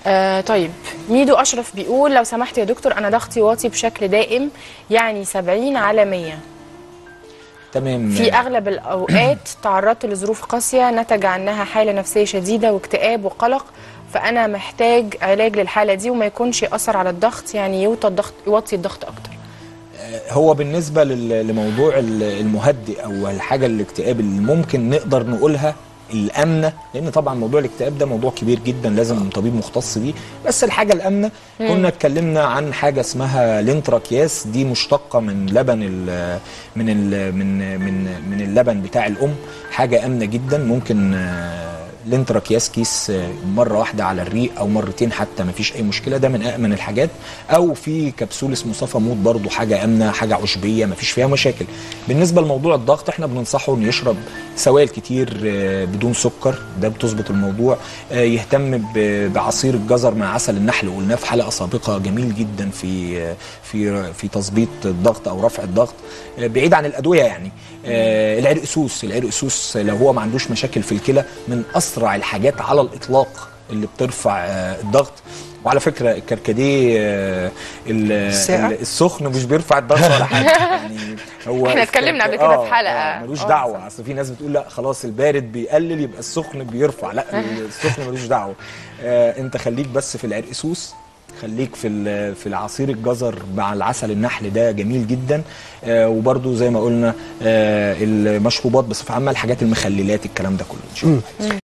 آه طيب ميدو اشرف بيقول لو سمحت يا دكتور انا ضغطي واطي بشكل دائم يعني 70 على 100 تمام في اغلب الاوقات تعرضت لظروف قاسيه نتج عنها حاله نفسيه شديده واكتئاب وقلق فانا محتاج علاج للحاله دي وما يكونش ياثر على الضغط يعني يوطى الضغط يوطي الضغط اكتر هو بالنسبه لل- لموضوع ال- المهدئ او الحاجه الاكتئاب اللي ممكن نقدر نقولها الامنه لان طبعا موضوع الاكتئاب ده موضوع كبير جدا لازم طبيب مختص بيه بس الحاجه الامنه كنا اتكلمنا عن حاجه اسمها لينتراكياس دي مشتقه من لبن ال من ال من من من اللبن بتاع الام حاجه امنه جدا ممكن آه، لينتراكياس كيس آه، مره واحده على الريق او مرتين حتى ما فيش اي مشكله ده من امن الحاجات او في كبسول اسمه صفا موت برضو حاجه امنه حاجه عشبيه ما فيش فيها مشاكل بالنسبه لموضوع الضغط احنا بننصحه انه يشرب سوائل كتير آه، بدون سكر ده بتظبط الموضوع آه، يهتم ب- بعصير الجزر مع عسل النحل قلناه في حلقه سابقه جميل جدا في آه، في في تظبيط الضغط او رفع الضغط آه، بعيد عن الادويه يعني آه، العرقسوس العرقسوس لو هو ما عندوش مشاكل في الكلى من اسرع الحاجات على الاطلاق اللي بترفع آه، الضغط وعلى فكره الكركديه آه، ال- الساقع؟ ال- السخن مش بيرفع الضغط ولا حاجه يعني هو إحنا اتكلمنا قبل كده في حلقة. آه ملوش آه، دعوه اصل في ناس بتقول لا خلاص البارد بيقلل يبقى السخن بيرفع لا السخن ملوش دعوه آه انت خليك بس في العرقسوس خليك في ال- في العصير الجزر مع العسل النحل ده جميل جدا آه وبرده زي ما قلنا آه المشروبات بصفه عامه الحاجات المخللات الكلام ده كله ان شاء الله